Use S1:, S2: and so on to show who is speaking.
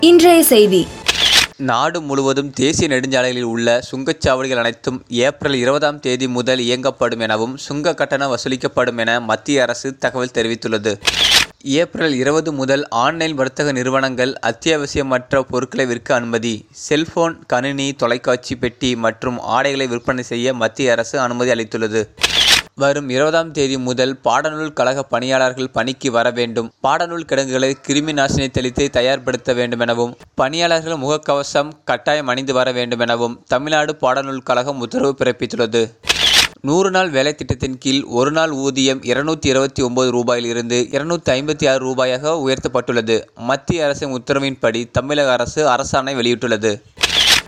S1: இன்றைய செய்தி
S2: நாடு முழுவதும் தேசிய நெடுஞ்சாலைகளில் உள்ள சுங்கச்சாவடிகள் அனைத்தும் ஏப்ரல் இருபதாம் தேதி முதல் இயங்கப்படும் எனவும் சுங்க கட்டணம் வசூலிக்கப்படும் என மத்திய அரசு தகவல் தெரிவித்துள்ளது ஏப்ரல் இருபது முதல் ஆன்லைன் வர்த்தக நிறுவனங்கள் அத்தியாவசியமற்ற பொருட்களை விற்க அனுமதி செல்போன் கணினி தொலைக்காட்சி பெட்டி மற்றும் ஆடைகளை விற்பனை செய்ய மத்திய அரசு அனுமதி அளித்துள்ளது வரும் இருபதாம் தேதி முதல் பாடநூல் கழக பணியாளர்கள் பணிக்கு வர வேண்டும் பாடநூல் கிடங்குகளை கிருமி நாசினி தெளித்து தயார்படுத்த வேண்டும் எனவும் பணியாளர்கள் முகக்கவசம் கட்டாயம் அணிந்து வர வேண்டும் எனவும் தமிழ்நாடு பாடநூல் கழகம் உத்தரவு பிறப்பித்துள்ளது நூறு நாள் வேலை திட்டத்தின் கீழ் ஒரு நாள் ஊதியம் இருநூத்தி இருபத்தி ஒன்பது ரூபாயில் இருந்து இருநூத்தி ஐம்பத்தி ஆறு ரூபாயாக உயர்த்தப்பட்டுள்ளது மத்திய அரசின் உத்தரவின்படி தமிழக அரசு அரசாணை வெளியிட்டுள்ளது